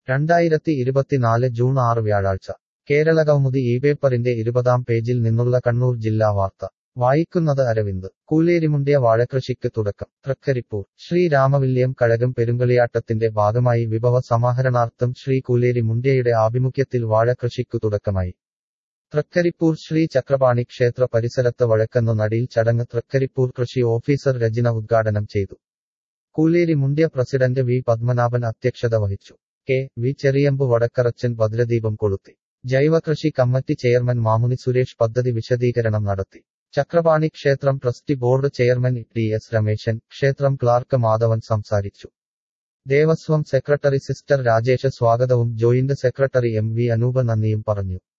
രണ്ടായിരത്തി ഇരുപത്തിനാല് ജൂൺ ആറ് വ്യാഴാഴ്ച കേരളകൗമുദി ഈ പേപ്പറിന്റെ ഇരുപതാം പേജിൽ നിന്നുള്ള കണ്ണൂർ ജില്ലാ വാർത്ത വായിക്കുന്നത് അരവിന്ദ് കൂലേരിമുണ്ടിയ വാഴകൃഷിക്ക് തുടക്കം തൃക്കരിപ്പൂർ ശ്രീരാമവില്യം കഴകം പെരുങ്കളിയാട്ടത്തിന്റെ ഭാഗമായി വിഭവ സമാഹരണാർത്ഥം ശ്രീ കൂലേരി മുണ്ടിയയുടെ ആഭിമുഖ്യത്തിൽ വാഴകൃഷിക്കു തുടക്കമായി തൃക്കരിപ്പൂർ ശ്രീ ചക്രപാണി ക്ഷേത്ര പരിസരത്ത് വഴക്കന്നു നടിയിൽ ചടങ്ങ് തൃക്കരിപ്പൂർ കൃഷി ഓഫീസർ രചന ഉദ്ഘാടനം ചെയ്തു കൂലേരി മുണ്ടിയ പ്രസിഡന്റ് വി പത്മനാഭൻ അധ്യക്ഷത വഹിച്ചു കെ വി ചെറിയമ്പ് വടക്കറച്ചൻ ഭദ്രദീപം കൊളുത്തി ജൈവകൃഷി കമ്മിറ്റി ചെയർമാൻ മാമുനി സുരേഷ് പദ്ധതി വിശദീകരണം നടത്തി ചക്രപാണി ക്ഷേത്രം trustee board chairman T S Rameshan ക്ഷേത്രം ക്ലാർക്ക് മാധവൻ സംസാരിച്ചു ദേവസ്വം സെക്രട്ടറി സിസ്റ്റർ രാജേഷ് സ്വാഗതവും joint secretary M V Anoopa നന്ദിയും പറഞ്ഞു